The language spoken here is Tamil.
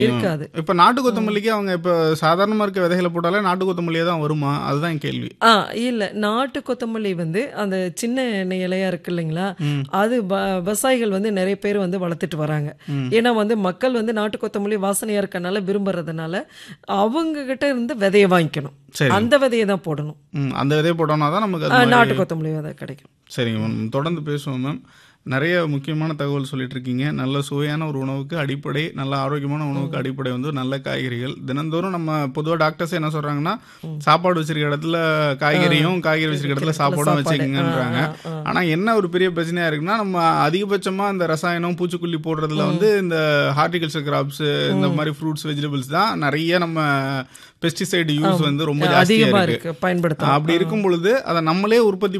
இருக்காது இப்ப நாட்டு கொத்தமல்லிக்கு அவங்க இப்ப சாதாரணமா இருக்க விதைகளை போட்டாலே நாட்டு கொத்தமல்லியே தான் வருமா அதுதான் என் கேள்வி ஆ இல்ல நாட்டு கொத்தமல்லி வந்து அந்த சின்ன எண்ணெய் இலையா இருக்கு இல்லைங்களா ம். அது வ- விவசாயிகள் வந்து நிறைய பேர் வந்து வளர்த்துட்டு வராங்க ம். ஏன்னா வந்து மக்கள் வந்து நாட்டு கொத்தமல்லி வாசனையா இருக்கனால விரும்புறதுனால அவங்க கிட்ட இருந்து விதைய வாங்கிக்கணும் சரி அந்த விதையை தான் போடணும் ம், அந்த விதையை போட்டோம்னா தான் நமக்கு அது ஆ, மாதிரி- நாட்டு கொத்தமல்லி விதை கிடைக்கும் சரிங்க மேம் தொடர்ந்து பேசுவோம் மேம் நிறைய முக்கியமான தகவல் சொல்லிட்டு இருக்கீங்க நல்ல சுவையான ஒரு உணவுக்கு அடிப்படை நல்ல ஆரோக்கியமான உணவுக்கு அடிப்படை வந்து நல்ல காய்கறிகள் தினந்தோறும் நம்ம பொதுவாக டாக்டர்ஸ் என்ன சொல்றாங்கன்னா சாப்பாடு வச்சிருக்க இடத்துல காய்கறியும் காய்கறி வச்சிருக்க இடத்துல சாப்பாடும் சாப்பாடு. வச்சுக்கங்கன்றாங்க ஆ, ஆ, ஆ. ஆனா என்ன ஒரு பெரிய பிரச்சனையா இருக்குன்னா நம்ம அதிகபட்சமா அந்த ரசாயனம் பூச்சிக்கொல்லி போடுறதுல வந்து இந்த ஹார்டிகல்ச்சர் கிராப்ஸ் இந்த மாதிரி ஃப்ரூட்ஸ் வெஜிடபிள்ஸ் தான் நிறைய நம்ம பெஸ்டிசைடு யூஸ் வந்து ரொம்ப ஜாஸ்தியா அதிகமா இருக்கு இருக்கு பயன்படுத்தலாம் அப்படி இருக்கும் பொழுது அதை நம்மளே உற்பத்தி